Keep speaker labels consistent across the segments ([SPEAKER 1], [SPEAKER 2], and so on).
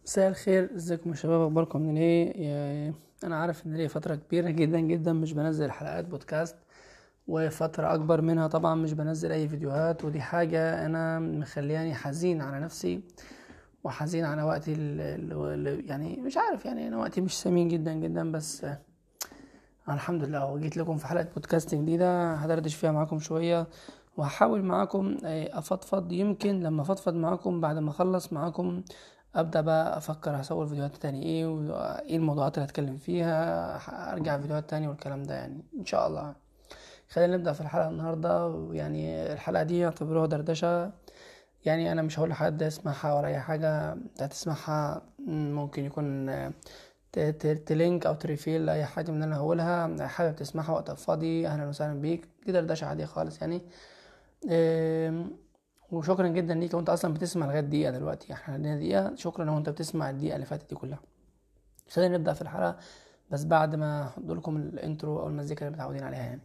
[SPEAKER 1] مساء الخير ازيكم يا شباب اخباركم من ايه يا- انا عارف ان ليا فتره كبيره جدا جدا مش بنزل حلقات بودكاست وفتره اكبر منها طبعا مش بنزل اي فيديوهات ودي حاجه انا مخلياني حزين على نفسي وحزين على وقتي ال- ال- ال- يعني مش عارف يعني انا وقتي مش ثمين جدا جدا بس آه، الحمد لله وجيت لكم في حلقه بودكاست جديده هدردش فيها معاكم شويه وهحاول معاكم آه، افضفض يمكن لما افضفض معاكم بعد ما اخلص معاكم ابدا بقى افكر هصور فيديوهات تاني ايه وايه الموضوعات اللي هتكلم فيها ه- ارجع فيديوهات تاني والكلام ده يعني ان شاء الله خلينا نبدا في الحلقه النهارده يعني الحلقه دي اعتبروها دردشه يعني انا مش هقول لحد يسمعها ولا اي حاجه انت هتسمعها ممكن يكون آه، ت- ت- تلينك او تريفيل لاي حاجه من اللي انا هقولها حابب تسمعها وقت فاضي اهلا وسهلا بيك دي دردشه عاديه خالص يعني آم، وشكرا جدا ليك وانت اصلا بتسمع لغايه دقيقه دلوقتي احنا عندنا دقيقه شكرا لو انت بتسمع الدقيقه اللي فاتت دي كلها خلينا نبدا في الحلقه بس بعد ما احط لكم الانترو او المزيكا اللي متعودين عليها يعني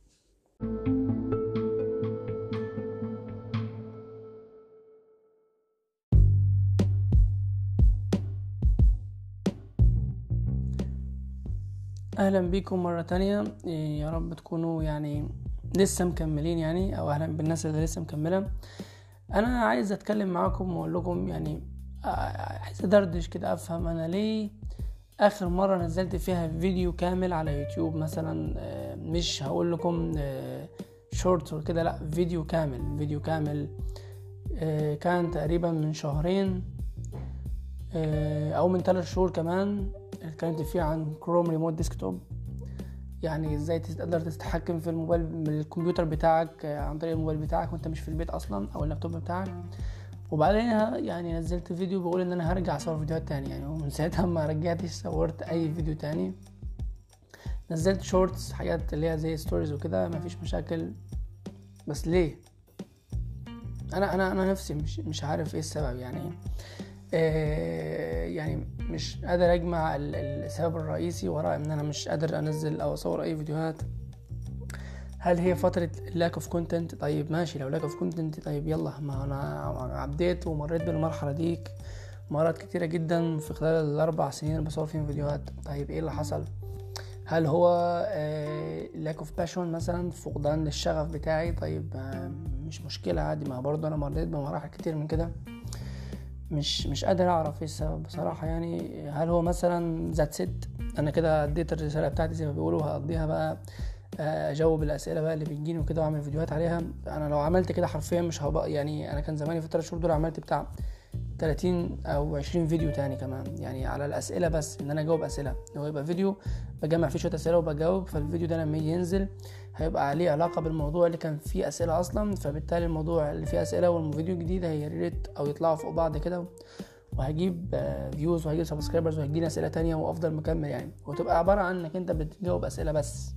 [SPEAKER 1] اهلا بيكم مره تانية إيه، يا رب تكونوا يعني لسه مكملين يعني او اهلا بالناس اللي لسه مكمله انا عايز اتكلم معاكم واقول لكم يعني آه، عايز ادردش كده افهم انا ليه اخر مره نزلت فيها فيديو كامل على يوتيوب مثلا آه، مش هقول لكم شورت وكده لا فيديو كامل فيديو كامل آه، كان تقريبا من شهرين آه، او من ثلاث شهور كمان اتكلمت فيه عن كروم ريموت ديسكتوب يعني ازاي تقدر تتحكم في الموبايل بالكمبيوتر بتاعك آه، عن طريق الموبايل بتاعك وانت مش في البيت اصلا او اللابتوب بتاعك وبعدين يعني نزلت فيديو بقول ان انا هرجع اصور فيديوهات تاني يعني ومن ساعتها ما رجعتش صورت اي فيديو تاني نزلت شورتس حاجات اللي هي زي ستوريز وكده مفيش مشاكل بس ليه انا انا انا نفسي مش مش عارف ايه السبب يعني آه يعني مش قادر اجمع ال- السبب الرئيسي وراء ان انا مش قادر انزل او اصور اي فيديوهات هل هي فترة lack of content طيب ماشي لو lack of content طيب يلا ما انا عديت ومريت بالمرحلة دي مرات كتيرة جدا في خلال الاربع سنين اللي بصور فيهم فيديوهات طيب ايه اللي حصل هل هو آه lack of passion مثلا فقدان للشغف بتاعي طيب آه مش مشكلة عادي ما برضه انا مريت بمراحل كتير من كده مش مش قادر اعرف ايه السبب بصراحه يعني هل هو مثلا ذات ست انا كده اديت الرساله بتاعتي زي ما بيقولوا هقضيها بقى آه، اجاوب الاسئله بقى اللي بتجيني وكده واعمل فيديوهات عليها انا لو عملت كده حرفيا مش هبقى يعني انا كان زماني في الثلاث شهور دول عملت بتاع 30 او 20 فيديو تاني كمان يعني على الاسئله بس ان انا اجاوب اسئله هو يبقى فيديو بجمع فيه شويه اسئله وبجاوب فالفيديو ده لما يجي ينزل هيبقى عليه علاقه بالموضوع اللي كان فيه اسئله اصلا فبالتالي الموضوع اللي فيه اسئله والفيديو الجديد هيريت او يطلعوا فوق بعض كده وهجيب فيوز وهجيب سبسكرايبرز وهيجيني اسئله تانية وافضل مكمل يعني وتبقى عباره عن انك انت بتجاوب اسئله بس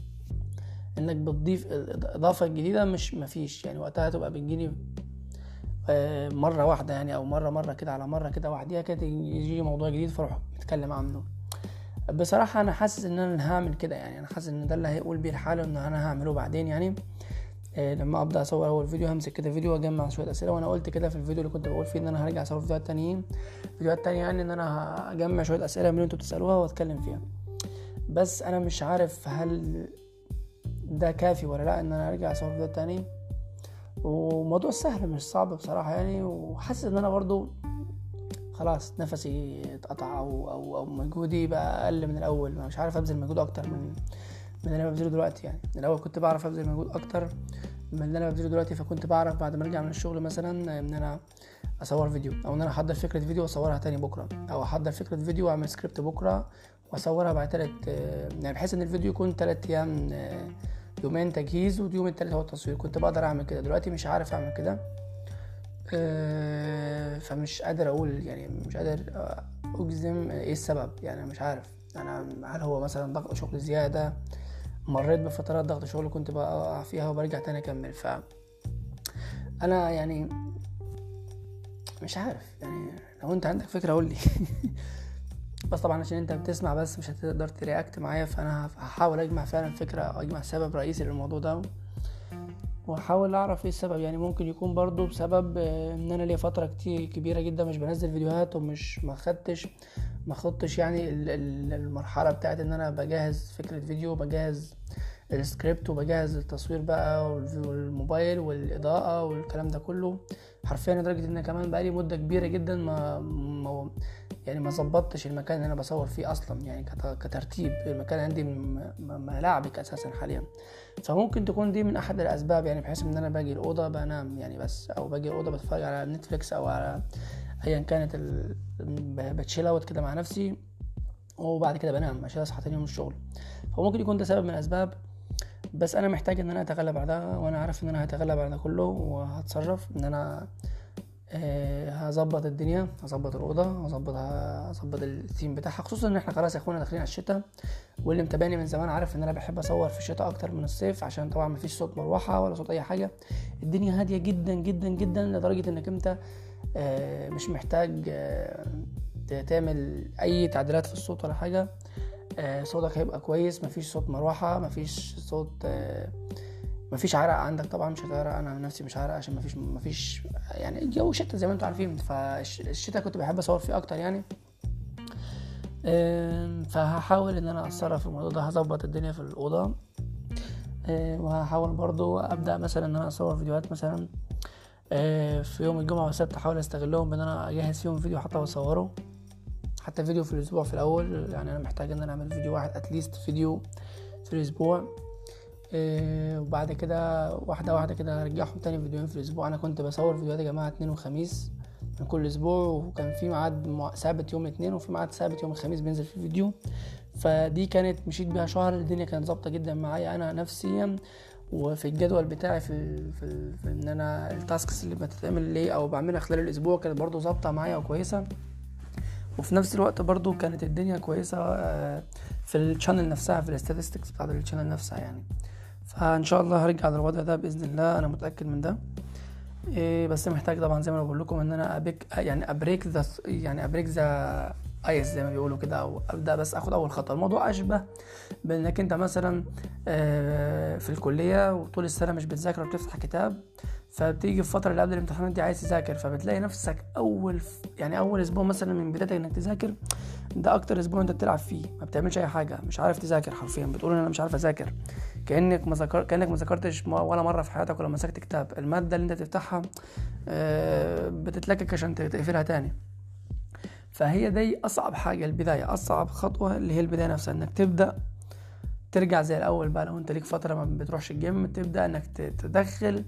[SPEAKER 1] انك بتضيف الاضافه الجديده مش مفيش يعني وقتها تبقى بتجيني آه، مره واحده يعني او مره مره كده على مره كده وبعديها كده يجي موضوع جديد فاروح متكلم عنه بصراحه انا حاسس ان انا هعمل كده يعني انا حاسس ان ده اللي هيقول بيه الحال ان انا هعمله بعدين يعني آه، لما ابدا اصور اول فيديو همسك كده فيديو واجمع شويه اسئله وانا قلت كده في الفيديو اللي كنت بقول فيه ان انا هرجع اصور فيديوهات تانيين فيديوهات تانية يعني ان انا هجمع شويه اسئله من اللي انتوا بتسالوها واتكلم فيها بس انا مش عارف هل ده كافي ولا لا ان انا ارجع اصور فيديوهات تاني وموضوع سهل مش صعب بصراحه يعني وحاسس ان انا برضو خلاص نفسي اتقطع او او او مجهودي بقى اقل من الاول مش عارف ابذل مجهود اكتر من من اللي انا ببذله دلوقتي يعني الاول كنت بعرف ابذل مجهود اكتر من اللي انا ببذله دلوقتي فكنت بعرف بعد ما ارجع من الشغل مثلا ان انا اصور فيديو او ان انا احضر فكره فيديو واصورها تاني بكره او احضر فكره فيديو واعمل سكريبت بكره واصورها بعد تلات يعني بحيث ان الفيديو يكون تلات ايام آه، يومين تجهيز واليوم التالت هو التصوير كنت بقدر اعمل كده دلوقتي مش عارف اعمل كده آه، فمش قادر اقول يعني مش قادر آه، اجزم ايه السبب يعني مش عارف انا هل هو مثلا ضغط شغل زياده مريت بفترات ضغط شغل كنت بقع فيها وبرجع تاني اكمل ف انا يعني مش عارف يعني لو انت عندك فكره قول لي بس طبعا عشان انت بتسمع بس مش هتقدر ترياكت معايا فانا هحاول اجمع فعلا فكره او اجمع سبب رئيسي للموضوع ده واحاول اعرف ايه السبب يعني ممكن يكون برضو بسبب آه، ان انا ليا فتره كتير كبيره جدا مش بنزل فيديوهات ومش ما خدتش ما خدتش يعني المرحله بتاعت ان انا بجهز فكره فيديو بجهز السكريبت وبجهز التصوير بقى والموبايل والاضاءه والكلام ده كله حرفيا لدرجه ان كمان بقالي مده كبيره جدا ما, ما يعني ما ظبطتش المكان اللي انا بصور فيه اصلا يعني كترتيب المكان عندي ملاعبك اساسا حاليا فممكن تكون دي من احد الاسباب يعني بحيث ان انا باجي الاوضه بنام يعني بس او باجي الاوضه بتفرج على نتفليكس او على ايا كانت ال... بتشيل اوت كده مع نفسي وبعد كده بنام عشان اصحى تاني يوم الشغل فممكن يكون ده سبب من الاسباب بس انا محتاج ان انا اتغلب على ده وانا عارف ان انا هتغلب على ده كله وهتصرف ان انا آه، هظبط الدنيا هظبط الاوضه هظبط هظبط الثيم بتاعها خصوصا ان احنا خلاص يا اخوانا داخلين على الشتاء واللي متابعني من زمان عارف ان انا بحب اصور في الشتاء اكتر من الصيف عشان طبعا مفيش صوت مروحه ولا صوت اي حاجه الدنيا هاديه جدا جدا جدا لدرجه انك انت آه، مش محتاج آه، تعمل اي تعديلات في الصوت ولا حاجه صوتك هيبقى كويس مفيش صوت مروحه مفيش صوت مفيش عرق عندك طبعا مش هتعرق انا نفسي مش عرق عشان مفيش مفيش يعني الجو شتا زي ما انتم عارفين فالشتا كنت بحب اصور فيه اكتر يعني فهحاول ان انا اتصرف في الموضوع ده هظبط الدنيا في الاوضه وهحاول برضو ابدا مثلا ان انا اصور فيديوهات مثلا في يوم الجمعه والسبت احاول استغلهم ان انا اجهز فيهم فيديو حتى واصوره حتى فيديو في الاسبوع في الاول يعني انا محتاج ان انا اعمل فيديو واحد اتليست فيديو في الاسبوع إيه وبعد كده واحدة واحدة كده هرجعهم تاني فيديوهين في الأسبوع أنا كنت بصور فيديوهات يا جماعة اتنين وخميس من كل أسبوع وكان في ميعاد ثابت يوم الاثنين وفي ميعاد ثابت يوم الخميس بينزل في فيديو فدي كانت مشيت بيها شهر الدنيا كانت ظابطة جدا معايا أنا نفسيا وفي الجدول بتاعي في, في, في ان انا التاسكس اللي بتتعمل لي او بعملها خلال الاسبوع كانت برضو ظابطه معايا وكويسه وفي نفس الوقت برضو كانت الدنيا كويسه آه، في الشانل نفسها في الاستاتستكس بتاعت الشانل نفسها يعني فان شاء الله هرجع للوضع ده باذن الله انا متاكد من ده إيه بس محتاج طبعا زي ما بقول لكم ان انا ابيك يعني ابريك ذا يعني ابريك ذا ايس زي ما بيقولوا كده او ابدا بس اخد اول خطوه الموضوع اشبه بانك انت مثلا آه، في الكليه وطول السنه مش بتذاكر وبتفتح كتاب فبتيجي في الفتره اللي قبل الامتحانات دي عايز تذاكر فبتلاقي نفسك اول يعني اول اسبوع مثلا من بدايتك انك تذاكر ده اكتر اسبوع انت بتلعب فيه ما بتعملش اي حاجه مش عارف تذاكر حرفيا بتقول انا مش عارف اذاكر كانك ما ذكر... كانك ما ذاكرتش ولا مره في حياتك ولا مسكت كتاب الماده اللي انت تفتحها آه، بتتلكك عشان تقفلها تاني فهي دي اصعب حاجه البدايه اصعب خطوه اللي هي البدايه نفسها انك تبدا ترجع زي الاول بقى لو انت ليك فتره ما بتروحش الجيم تبدا انك تدخل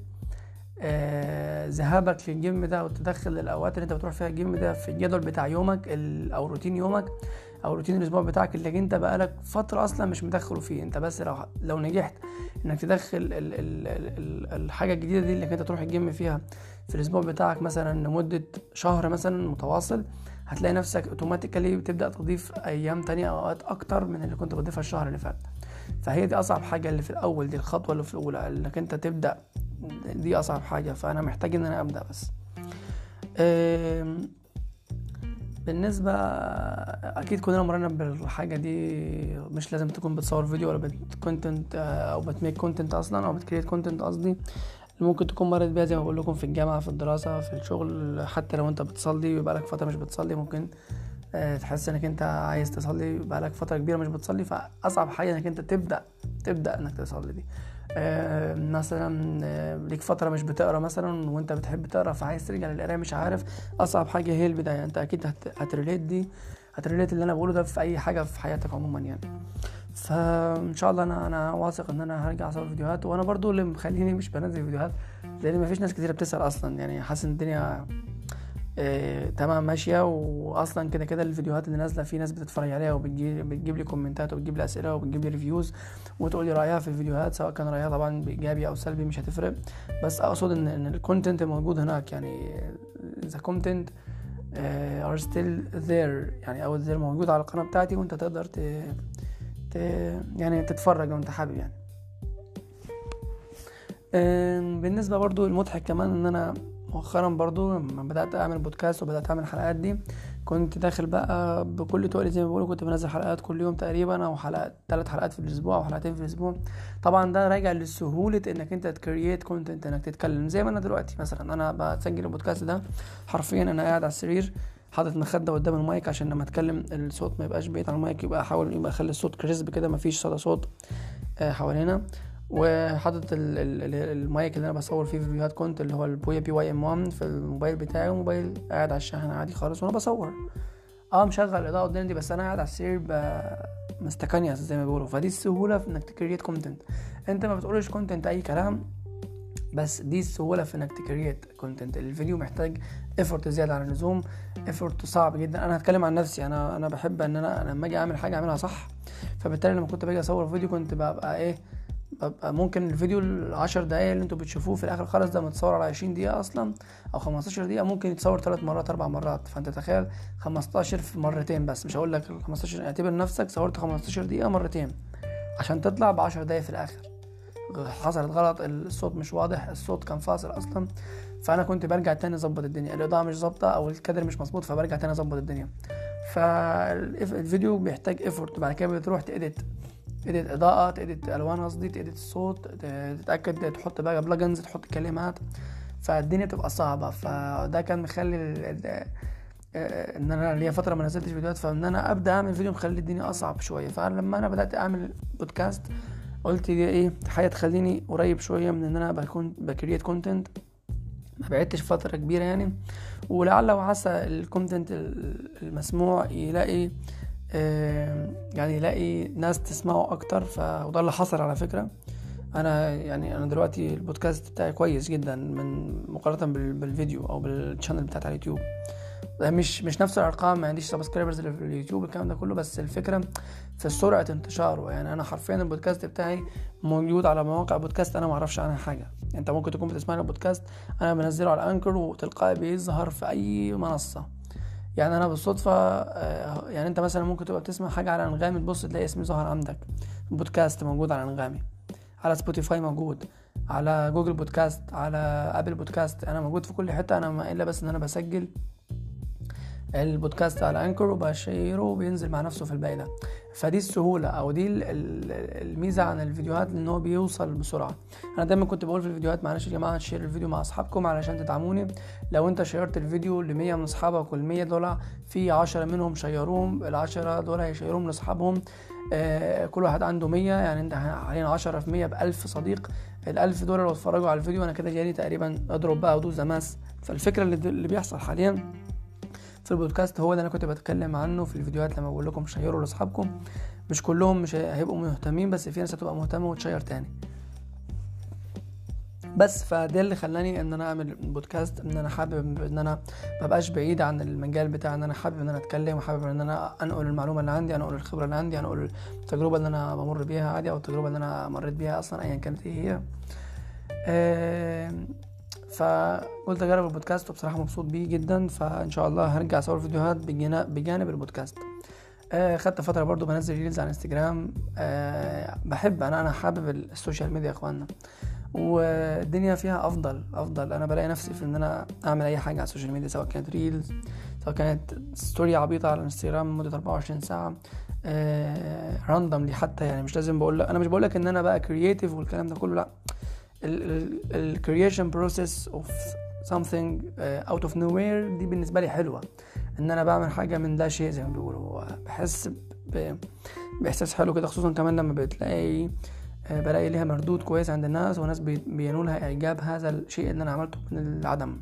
[SPEAKER 1] آه ذهابك للجيم ده وتدخل الاوقات اللي انت بتروح فيها الجيم ده في الجدول بتاع يومك او روتين يومك او روتين الاسبوع بتاعك اللي انت بقالك فتره اصلا مش مدخله فيه انت بس لو لو نجحت انك تدخل ال ال ال الحاجه الجديده دي اللي انت تروح الجيم فيها في الاسبوع بتاعك مثلا لمده شهر مثلا متواصل هتلاقي نفسك اوتوماتيكالي بتبدا تضيف ايام تانية او اوقات اكتر من اللي كنت بتضيفها الشهر اللي فات فهي دي اصعب حاجه اللي في الاول دي الخطوه اللي في الاولى انك انت تبدا دي اصعب حاجه فانا محتاج ان انا ابدا بس بالنسبة أكيد كلنا مرينا بالحاجة دي مش لازم تكون بتصور فيديو ولا بتكونتنت أو بتميك كونتنت أصلا أو بتكريت كونتنت قصدي ممكن تكون مريت بيها زي ما بقول لكم في الجامعة في الدراسة في الشغل حتى لو أنت بتصلي ويبقى لك فترة مش بتصلي ممكن آه، تحس انك انت عايز تصلي بقالك فتره كبيره مش بتصلي فاصعب حاجه انك انت تبدا تبدا انك تصلي دي آه، مثلا آه، ليك فتره مش بتقرا مثلا وانت بتحب تقرا فعايز ترجع للقرايه مش عارف اصعب حاجه هي البدايه انت اكيد هتريليت دي هتريليت اللي انا بقوله ده في اي حاجه في حياتك عموما يعني فان شاء الله انا انا واثق ان انا هرجع اصور فيديوهات وانا برضو اللي مخليني مش بنزل فيديوهات لان مفيش ناس كتير بتسال اصلا يعني حاسس ان الدنيا آه، تمام ماشيه واصلا كده كده الفيديوهات اللي نازله في ناس بتتفرج عليها وبتجيب بتجيب لي كومنتات وبتجيب لي اسئله وبتجيب لي ريفيوز وتقول لي رايها في الفيديوهات سواء كان رايها طبعا بايجابي او سلبي مش هتفرق بس اقصد ان ان الكونتنت موجود هناك يعني ذا كونتنت ار ستيل ذير يعني او ذير موجود على القناه بتاعتي وانت تقدر ت... ت... يعني تتفرج لو انت حابب يعني بالنسبه برضو المضحك كمان ان انا مؤخرا برضو لما بدات اعمل بودكاست وبدات اعمل الحلقات دي كنت داخل بقى بكل تقلي زي ما بقولوا كنت بنزل حلقات كل يوم تقريبا او حلقات ثلاث حلقات في الاسبوع او حلقتين في الاسبوع طبعا ده راجع لسهوله انك انت تكريت كونتنت انك تتكلم زي ما انا دلوقتي مثلا انا بسجل البودكاست ده حرفيا انا قاعد على السرير حاطط مخده قدام المايك عشان لما اتكلم الصوت ما يبقاش بعيد عن المايك يبقى احاول يبقى اخلي الصوت كريسب كده ما فيش صدى صوت آه، حوالينا وحاطط المايك اللي انا بصور فيه فيديوهات كنت اللي هو البويا بي واي ام 1 في الموبايل بتاعي وموبايل قاعد على الشاحن عادي خالص وانا بصور اه مشغل الاضاءه قدامي دي بس انا قاعد على السرير مستكانيا زي ما بيقولوا فدي السهوله في انك تكريت كونتنت انت ما بتقولش كونتنت اي كلام بس دي السهوله في انك تكريت كونتنت الفيديو محتاج ايفورت زياده عن اللزوم ايفورت صعب جدا انا هتكلم عن نفسي انا انا بحب ان انا لما اجي اعمل حاجه اعملها صح فبالتالي لما كنت باجي اصور فيديو كنت ببقى ايه ببقى ممكن الفيديو العشر دقايق اللي انتوا بتشوفوه في الاخر خالص ده متصور على عشرين دقيقة اصلا او خمستاشر دقيقة ممكن يتصور ثلاث مرات اربع مرات فانت تخيل خمستاشر في مرتين بس مش هقول لك خمستاشر اعتبر نفسك صورت خمستاشر دقيقة مرتين عشان تطلع بعشر دقايق في الاخر حصلت غلط الصوت مش واضح الصوت كان فاصل اصلا فانا كنت برجع تاني اظبط الدنيا الاضاءه مش ظابطه او الكادر مش مظبوط فبرجع تاني اظبط الدنيا فالفيديو بيحتاج ايفورت بعد كده بتروح تedit تedit اضاءه تedit الوان قصدي تedit الصوت تتاكد تحط بقى بلجنز تحط كلمات فالدنيا بتبقى صعبه فده كان مخلي ان انا ليا فتره ما نزلتش فيديوهات فان انا ابدا اعمل فيديو مخلي الدنيا اصعب شويه فلما انا بدات اعمل بودكاست قلت دي ايه حاجه تخليني قريب شويه من ان انا بكون بكريت كونتنت ما بعدتش فتره كبيره يعني ولعل وعسى الكونتنت المسموع يلاقي يعني يلاقي ناس تسمعه اكتر فده اللي حصل على فكره انا يعني انا دلوقتي البودكاست بتاعي كويس جدا من مقارنه بالفيديو او بالشانل بتاعت على اليوتيوب مش مش نفس الارقام ما عنديش سبسكرايبرز اللي في اليوتيوب الكلام ده كله بس الفكره في سرعه انتشاره يعني انا حرفيا البودكاست بتاعي موجود على مواقع بودكاست انا ما اعرفش عنها حاجه انت ممكن تكون بتسمعني البودكاست انا بنزله على انكر وتلقائي بيظهر في اي منصه يعني انا بالصدفه آه، يعني انت مثلا ممكن تبقى بتسمع حاجه على انغامي تبص تلاقي اسمي ظهر عندك بودكاست موجود على انغامي على سبوتيفاي موجود على جوجل بودكاست على ابل بودكاست انا موجود في كل حته انا ما الا بس ان انا بسجل البودكاست على انكر وبشيره وبينزل مع نفسه في الباقي ده فدي السهوله او دي الميزه عن الفيديوهات ان هو بيوصل بسرعه انا دايما كنت بقول في الفيديوهات معلش يا جماعه شير الفيديو مع اصحابكم علشان تدعموني لو انت شيرت الفيديو ل 100 من اصحابك وال 100 دول في 10 منهم شيروهم ال 10 دول هيشيروهم لاصحابهم آه كل واحد عنده 100 يعني انت علينا 10 في 100 ب 1000 صديق ال 1000 دول لو اتفرجوا على الفيديو انا كده جاني تقريبا اضرب بقى ودوز ماس فالفكره اللي, اللي بيحصل حاليا في البودكاست هو اللي انا كنت بتكلم عنه في الفيديوهات لما بقول لكم شيروا لاصحابكم مش كلهم مش هيبقوا مهتمين بس في ناس هتبقى مهتمه وتشير تاني بس فده اللي خلاني ان انا اعمل بودكاست ان انا حابب ان انا مبقاش بعيد عن المجال بتاع ان انا حابب ان انا اتكلم وحابب ان انا انقل المعلومه اللي عندي انقل الخبره اللي عندي انقل التجربه اللي انا بمر بيها عادي او التجربه اللي انا مريت بيها اصلا ايا كانت ايه هي آه فقلت اجرب البودكاست وبصراحه مبسوط بيه جدا فان شاء الله هرجع اصور فيديوهات بجانب البودكاست آه خدت فتره برضو بنزل ريلز على انستجرام آه بحب انا انا حابب السوشيال ميديا يا اخوانا والدنيا فيها افضل افضل انا بلاقي نفسي في ان انا اعمل اي حاجه على السوشيال ميديا سواء كانت ريلز سواء كانت ستوري عبيطه على الانستجرام لمده 24 ساعه آه راندوملي حتى يعني مش لازم بقول لك انا مش بقول لك ان انا بقى كرييتيف والكلام ده كله لا الكرييشن بروسيس اوف something اوت اوف نو وير دي بالنسبه لي حلوه ان انا بعمل حاجه من لا شيء زي ما بيقولوا بحس باحساس حلو كده خصوصا كمان لما بتلاقي آه، بلاقي ليها مردود كويس عند الناس وناس بينولها اعجاب هذا الشيء اللي انا عملته من العدم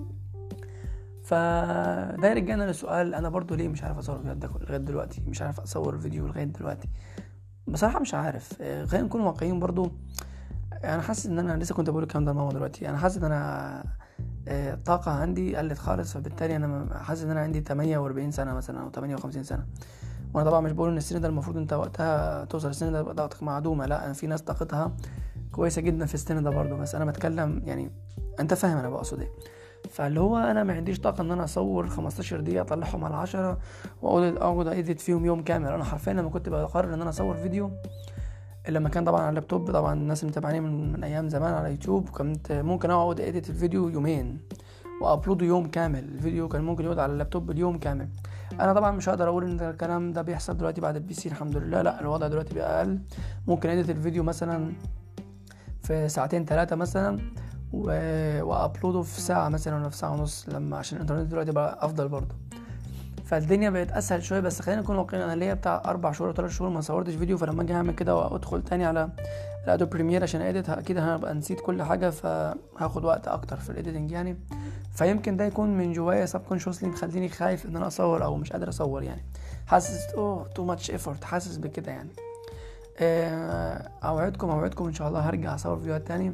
[SPEAKER 1] فده يرجعنا للسؤال انا برضو ليه مش عارف اصور فيديو لغايه دلوقتي مش عارف اصور فيديو لغايه دلوقتي بصراحه مش عارف آه، خلينا نكون واقعيين برضو انا حاسس ان انا لسه كنت بقول الكلام ده لماما دلوقتي انا حاسس ان انا آه، الطاقة عندي قلت خالص فبالتالي انا حاسس ان انا عندي 48 سنة مثلا او 58 سنة وانا طبعا مش بقول ان السن ده المفروض انت وقتها توصل السن ده طاقتك معدومة لا انا في ناس طاقتها كويسة جدا في السن ده برضه بس انا بتكلم يعني انت فاهم انا بقصد ايه فاللي هو انا ما عنديش طاقه ان انا اصور 15 دقيقه اطلعهم على 10 واقعد اقعد ايديت فيهم يوم كامل انا حرفيا لما كنت بقرر ان انا اصور فيديو لما كان طبعا على اللابتوب طبعا الناس اللي متابعاني من, من ايام زمان على يوتيوب كنت ممكن اقعد اديت الفيديو يومين وابلوده يوم كامل الفيديو كان ممكن يقعد على اللابتوب اليوم كامل انا طبعا مش هقدر اقول ان الكلام ده بيحصل دلوقتي بعد البي سي الحمد لله لا الوضع دلوقتي بقى اقل ممكن اديت الفيديو مثلا في ساعتين ثلاثة مثلا و... وابلوده في ساعة مثلا ولا في ساعة ونص لما عشان الانترنت دلوقتي بقى افضل برضه فالدنيا بقت اسهل شويه بس خلينا نكون واقعيين انا ليا بتاع اربع شهور او ثلاث شهور ما صورتش فيديو فلما اجي اعمل كده وادخل تاني على الادوب بريمير عشان اديت اكيد هبقى نسيت كل حاجه فهاخد وقت اكتر في الايديتنج يعني فيمكن ده يكون من جوايا سب كونشسلي مخليني خايف ان انا اصور او مش قادر اصور يعني حاسس اوه تو ماتش ايفورت حاسس بكده يعني آه، اوعدكم اوعدكم ان شاء الله هرجع اصور فيديوهات تاني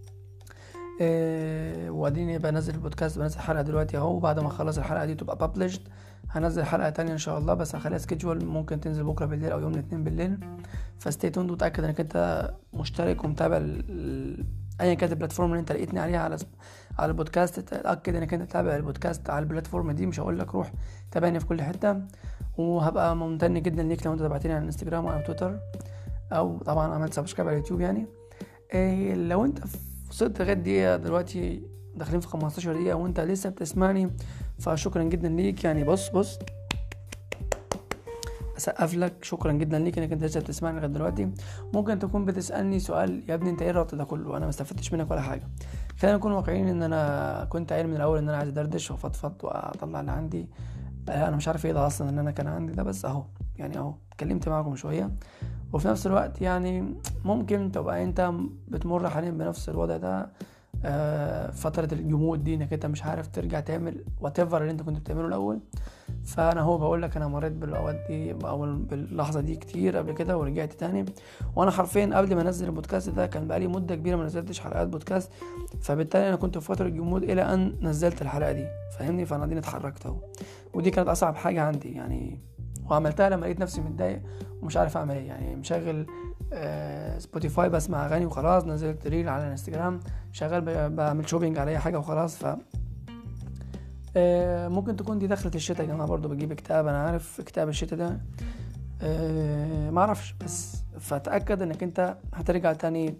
[SPEAKER 1] آه، واديني بنزل البودكاست بنزل حلقه دلوقتي اهو بعد ما اخلص الحلقه دي تبقى بابلشد هنزل حلقه تانية ان شاء الله بس هخليها سكيدجول ممكن تنزل بكره بالليل او يوم الاثنين بالليل فستي توند وتاكد انك انت مشترك ومتابع ايا كانت البلاتفورم اللي انت لقيتني عليها على على البودكاست تاكد انك انت تتابع البودكاست على البلاتفورم دي مش هقول لك روح تابعني في كل حته وهبقى ممتن جدا ليك لو انت تابعتني على الانستجرام او تويتر او طبعا عملت سبسكرايب على اليوتيوب يعني إيه لو انت وصلت لغايه دقيقه دلوقتي داخلين في 15 دقيقه وانت لسه بتسمعني فشكرا جدا ليك يعني بص بص اسقف لك شكرا جدا ليك انك انت لسه بتسمعني لغايه دلوقتي ممكن تكون بتسالني سؤال يا ابني انت ايه الربط ده كله انا ما استفدتش منك ولا حاجه خلينا نكون واقعيين ان انا كنت قايل من الاول ان انا عايز ادردش وافضفض واطلع اللي عندي انا مش عارف ايه ده اصلا ان انا كان عندي ده بس اهو يعني اهو اتكلمت معاكم شويه وفي نفس الوقت يعني ممكن تبقى انت بتمر حاليا بنفس الوضع ده آه، فترة الجمود دي انك انت مش عارف ترجع تعمل وات اللي انت كنت بتعمله الاول فانا هو بقول لك انا مريت بالاوقات دي او باللحظة دي كتير قبل كده ورجعت تاني وانا حرفيا قبل ما انزل البودكاست ده كان بقالي مدة كبيرة ما نزلتش حلقات بودكاست فبالتالي انا كنت في فترة جمود الى ان نزلت الحلقة دي فاهمني فانا دي اتحركت اهو ودي كانت اصعب حاجة عندي يعني وعملتها لما لقيت نفسي متضايق ومش عارف اعمل ايه يعني مشغل آه سبوتيفاي بسمع اغاني وخلاص نزلت ريل على الانستجرام شغال بعمل شوبينج على اي حاجه وخلاص ف آه ممكن تكون دي دخلة الشتاء يا جماعه برضو بجيب كتاب انا عارف كتاب الشتاء ده آه ما اعرفش بس فتاكد انك انت هترجع تاني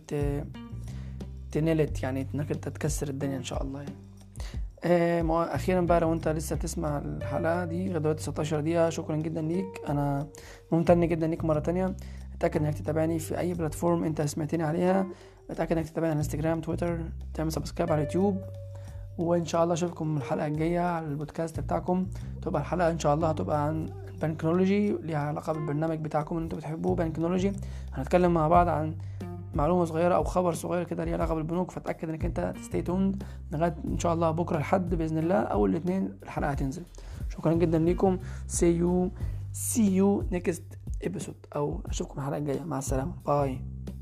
[SPEAKER 1] تنلت يعني انك انت تكسر الدنيا ان شاء الله يعني آه اخيرا بقى لو انت لسه بتسمع الحلقه دي لغايه 19 دقيقه شكرا جدا ليك انا ممتن جدا ليك مره تانية اتاكد انك تتابعني في اي بلاتفورم انت سمعتني عليها اتاكد انك تتابعني على انستجرام تويتر تعمل سبسكرايب على اليوتيوب وان شاء الله اشوفكم الحلقه الجايه على البودكاست بتاعكم تبقى الحلقه ان شاء الله هتبقى عن بانكنولوجي ليها علاقه بالبرنامج بتاعكم اللي انتوا بتحبوه بانكنولوجي هنتكلم مع بعض عن معلومه صغيره او خبر صغير كده ليه علاقه بالبنوك فتاكد انك انت تستي توند لغايه ان شاء الله بكره الحد باذن الله او الاثنين الحلقه هتنزل شكرا جدا ليكم سي يو سي يو نيكست ابيسود او اشوفكم الحلقه الجايه مع السلامه باي